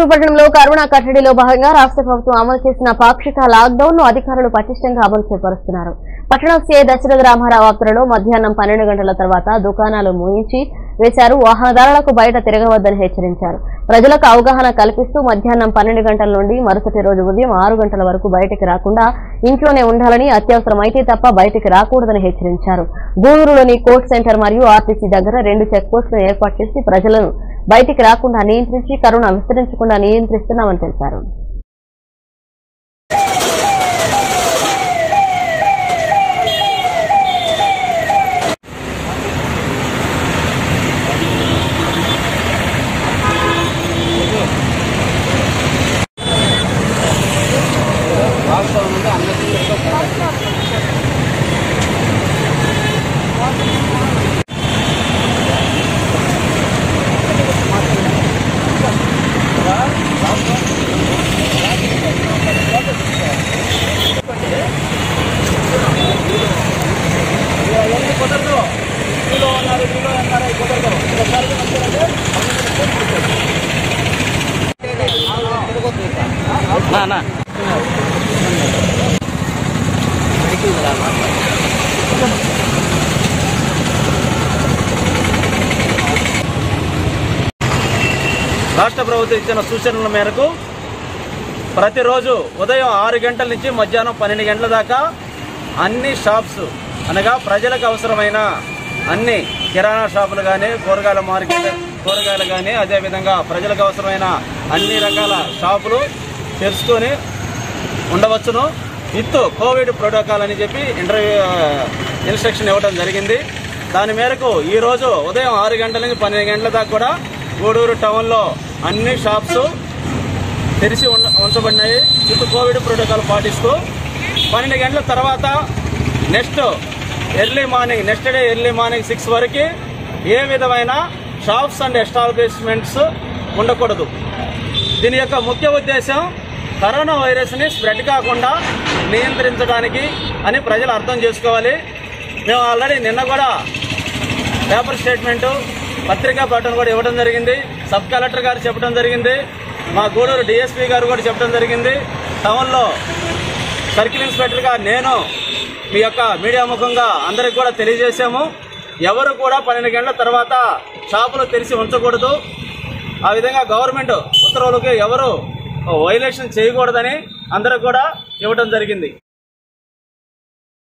గూడూరు పట్టణంలో కరోనా కట్టడిలో భాగంగా రాష్ట్ర ప్రభుత్వం అమలు చేసిన పాక్షిక లాక్డౌన్ ను అధికారులు పటిష్టంగా అమలు చేపరుస్తున్నారు పట్టణం సీఐ దశరథ రామారావు ఆప్తలలో మధ్యాహ్నం పన్నెండు గంటల తర్వాత దుకాణాలు మూయించి వేశారు వాహనదారులకు బయట తిరగవద్దని హెచ్చరించారు ప్రజలకు అవగాహన కల్పిస్తూ మధ్యాహ్నం పన్నెండు గంటల నుండి మరుసటి రోజు ఉదయం ఆరు గంటల వరకు బయటికి రాకుండా ఇంట్లోనే ఉండాలని అత్యవసరమైతే తప్ప బయటికి రాకూడదని హెచ్చరించారు గూడూరులోని కోర్ట్ సెంటర్ మరియు ఆర్టీసీ దగ్గర రెండు చెక్ పోస్టులు ఏర్పాటు చేసి ప్రజలను బయటికి రాకుండా నియంత్రించి కరోనా విస్తరించకుండా నియంత్రిస్తున్నామని తెలిపారు రాష్ట్ర ప్రభుత్వం ఇచ్చిన సూచనల మేరకు ప్రతిరోజు ఉదయం ఆరు గంటల నుంచి మధ్యాహ్నం పన్నెండు గంటల దాకా అన్ని షాప్స్ అనగా ప్రజలకు అవసరమైన అన్ని కిరాణా షాపులు కానీ కూరగాయల మార్కెట్ కూరగాయలు కానీ అదేవిధంగా ప్రజలకు అవసరమైన అన్ని రకాల షాపులు తెరుచుకొని ఉండవచ్చును విత్ కోవిడ్ ప్రోటోకాల్ అని చెప్పి ఇంటర్వ్యూ ఇన్స్ట్రక్షన్ ఇవ్వడం జరిగింది దాని మేరకు ఈ రోజు ఉదయం ఆరు గంటల నుంచి పన్నెండు గంటల దాకా కూడా గూడూరు టౌన్లో అన్ని షాప్స్ తెరిచి ఉండ ఉంచబడినాయి విత్ కోవిడ్ ప్రోటోకాల్ పాటిస్తూ పన్నెండు గంటల తర్వాత next early morning next day early morning six వరకు ఏ విధమైన షాప్స్ అండ్ ఎస్టాబ్లిష్మెంట్స్ ఉండకూడదు దీని యొక్క ముఖ్య ఉద్దేశం కరోనా వైరస్ని స్ప్రెడ్ కాకుండా నియంత్రించడానికి అని ప్రజలు అర్థం చేసుకోవాలి మేము ఆల్రెడీ నిన్న కూడా పేపర్ స్టేట్మెంటు పత్రికా ప్రకటన కూడా ఇవ్వడం జరిగింది సబ్ కలెక్టర్ గారు చెప్పడం జరిగింది మా గూడూరు డిఎస్పీ గారు కూడా చెప్పడం జరిగింది టౌన్లో సర్కిల్ ఇన్స్పెక్టర్గా నేను మీ యొక్క మీడియా ముఖంగా అందరికి కూడా తెలియజేశాము ఎవరు కూడా పన్నెండు గంటల తర్వాత షాపులు తెరిచి ఉంచకూడదు ఆ విధంగా గవర్నమెంట్ ఉత్తర్వులకు ఎవరు వైలేషన్ చేయకూడదని అందరికి కూడా ఇవ్వడం జరిగింది